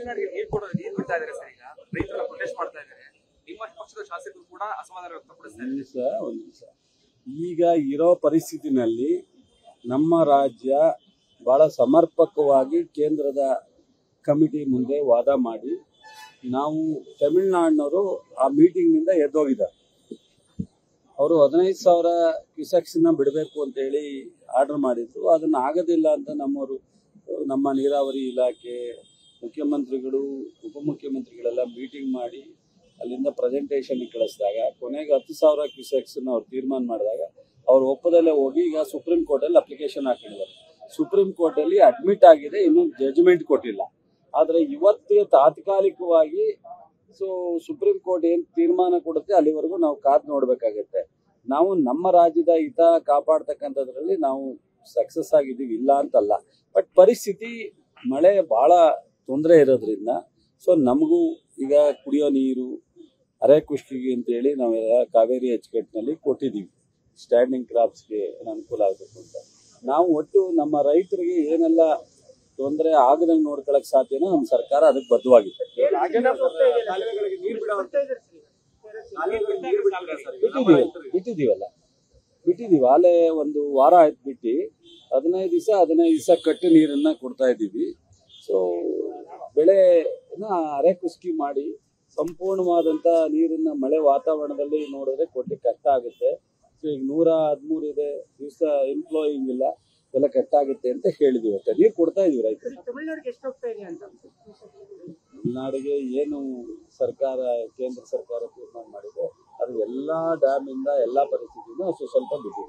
ತಮಿಳುನಾಡಿಗೆ ನೀರು ಕೊಡೋದು ನೀರು ಬಿಡ್ತಾ ಇದಾರೆ ಸರ್ ಈಗ ರೈತರೆಲ್ಲ ಪ್ರೊಟೆಸ್ಟ್ ಮಾಡ್ತಾ ಇದ್ದಾರೆ ನಿಮ್ಮ ಪಕ್ಷದ ಶಾಸಕರು ಕೂಡ ಅಸಮಾಧಾನ ವ್ಯಕ್ತಪಡಿಸ್ತಾ ಒಂದು ಇದ್ದಾರೆ ನಿಮಿಷ ಒಂದು ನಿಮಿಷ ಈಗ ಇರೋ ಪರಿಸ್ಥಿತಿನಲ್ಲಿ ನಮ್ಮ ರಾಜ್ಯ ಬಹಳ ಸಮರ್ಪಕವಾಗಿ ಕೇಂದ್ರದ ಕಮಿಟಿ ಮುಂದೆ ವಾದ ಮಾಡಿ ನಾವು ತಮಿಳ್ನಾಡಿನವರು ಆ ಮೀಟಿಂಗ್ನಿಂದ ಎದ್ದೋಗಿದ್ದಾರೆ ಅವರು ಹದಿನೈದು ಸಾವಿರ ಕ್ಯೂಸೆಕ್ಸ್ನ ಬಿಡಬೇಕು ಅಂತೇಳಿ ಆರ್ಡರ್ ಮಾಡಿದ್ರು ಅದನ್ನು ಆಗೋದಿಲ್ಲ ಅಂತ ನಮ್ಮವರು ನಮ್ಮ ನೀರಾವರಿ ಇಲಾಖೆ ಮುಖ್ಯಮಂತ್ರಿಗಳು ಉಪಮುಖ್ಯಮಂತ್ರಿಗಳೆಲ್ಲ ಮೀಟಿಂಗ್ ಮಾಡಿ ಅಲ್ಲಿಂದ ಪ್ರೆಸೆಂಟೇಷನ್ ಕಳಿಸಿದಾಗ ಕೊನೆಗೆ ಹತ್ತು ಸಾವಿರ ಕ್ಯೂಸೆಕ್ಸ್ನ ಅವ್ರು ತೀರ್ಮಾನ ಮಾಡಿದಾಗ ಅವ್ರು ಒಪ್ಪದಲ್ಲೇ ಹೋಗಿ ಈಗ ಸುಪ್ರೀಂ ಕೋರ್ಟಲ್ಲಿ ಅಪ್ಲಿಕೇಶನ್ ಹಾಕಿದ್ದಾರೆ ಸುಪ್ರೀಂ ಕೋರ್ಟಲ್ಲಿ ಅಡ್ಮಿಟ್ ಆಗಿದೆ ಇನ್ನೂ ಜಡ್ಜ್ಮೆಂಟ್ ಕೊಟ್ಟಿಲ್ಲ ಆದರೆ ಇವತ್ತಿಗೆ ತಾತ್ಕಾಲಿಕವಾಗಿ ಸೊ ಸುಪ್ರೀಂ ಕೋರ್ಟ್ ಏನು ತೀರ್ಮಾನ ಕೊಡುತ್ತೆ ಅಲ್ಲಿವರೆಗೂ ನಾವು ಕಾದು ನೋಡಬೇಕಾಗತ್ತೆ ನಾವು ನಮ್ಮ ರಾಜ್ಯದ ಹಿತ ಕಾಪಾಡ್ತಕ್ಕಂಥದ್ರಲ್ಲಿ ನಾವು ಸಕ್ಸಸ್ ಆಗಿದ್ದೀವಿ ಇಲ್ಲ ಅಂತಲ್ಲ ಬಟ್ ಪರಿಸ್ಥಿತಿ ಮಳೆ ಭಾಳ ತೊಂದರೆ ಇರೋದ್ರಿಂದ ಸೊ ನಮಗೂ ಈಗ ಕುಡಿಯೋ ನೀರು ಅರೆಕುಷ್ಟಿಗೆ ಅಂತೇಳಿ ನಾವೆಲ್ಲ ಕಾವೇರಿ ಅಚ್ಚುಕಟ್ಟಿನಲ್ಲಿ ಕೊಟ್ಟಿದ್ದೀವಿ ಸ್ಟ್ಯಾಂಡಿಂಗ್ ಕ್ರಾಪ್ಸ್ಗೆ ಅನುಕೂಲ ಆಗಬೇಕು ಅಂತ ನಾವು ಒಟ್ಟು ನಮ್ಮ ರೈತರಿಗೆ ಏನೆಲ್ಲ ತೊಂದರೆ ಆಗದಂಗೆ ನೋಡ್ಕೊಳಕ್ ಸಾಧ್ಯನೋ ನಮ್ಮ ಸರ್ಕಾರ ಅದಕ್ಕೆ ಬದ್ಧವಾಗಿದೆ ಕಾಲುವೆಗಳಿಗೆ ನೀರು ಬಿಡುವಂತ ಕಾಲುವೆಗಳಿಗೆ ನೀರು ಬಿಡ್ತಿಲ್ಲ ಸರ್ ಈಗ ನಮ್ಮ ಬಿಟ್ಟಿದ್ದೀವಿ ರೈತರಿಗೆ. ಬಿಟ್ಟಿದ್ದೀವಲ್ಲ ಬಿಟ್ಟಿದ್ದೀವಿ ಆಲೆ ಒಂದು ವಾರ ಆಯ್ತು ಬಿಟ್ಟು ಹದಿನೈದು ದಿವಸ ಹದಿನೈದು ದಿವಸ ಕಟ್ಟಿ ನೀರನ್ನ ಕೊಡ್ತಾ ಇದ್ದೀವಿ ಸೊ ಬೆಳೆನ ಅರೆ ಕುಸ್ಕಿ ಮಾಡಿ ಸಂಪೂರ್ಣವಾದಂಥ ನೀರನ್ನ ಮಳೆ ವಾತಾವರಣದಲ್ಲಿ ನೋಡಿದ್ರೆ ಕೊಡ್ಲಿಕ್ಕೆ ಕಷ್ಟ ಆಗುತ್ತೆ ಸೊ ಈಗ ನೂರ ಹದಿಮೂರು ಇದೆ ದಿವಸ ಇನ್ಫ್ಲೋಯಿಂಗ್ ಇಲ್ಲ ಎಲ್ಲ ಕಷ್ಟ ಆಗುತ್ತೆ ಅಂತ ಹೇಳಿದೀವಿ ಅಷ್ಟೇ ನೀರು ಕೊಡ್ತಾ ಇದೀವಿ ರೈತರಿಗೆ ತಮಿಳ್ನಾಡಿಗೆ ಎಷ್ಟು ಹೋಗ್ತಾ ಇದೆ ಅಂತ ನಾಡಿಗೆ ಏನು ಸರ್ಕಾರ ಕೇಂದ್ರ ಸರ್ಕಾರ ತೀರ್ಮಾನ ಮಾಡಿದೆ ಅದು ಎಲ್ಲಾ ಡ್ಯಾಮ್ ಇಂದ ಎಲ್ಲಾ ಪರಿಸ್ಥಿತಿಯಿಂದ ಸ್ವಲ್ಪ ಸ್ವಲ್ಪ ಬಿಟ್ಟಿದೆ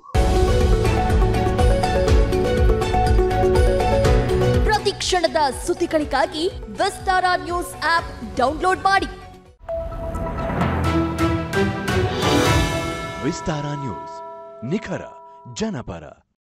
ಪ್ರತಿ ಕ್ಷಣದ ಸುದ್ದಿಗಳಿಗಾಗಿ ವಿಸ್ತಾರ ನ್ಯೂಸ್ ಆಪ್ ಡೌನ್ಲೋಡ್ ಮಾಡಿ ವಿಸ್ತಾರ ನ್ಯೂಸ್ ನಿಖರ ಜನಪರ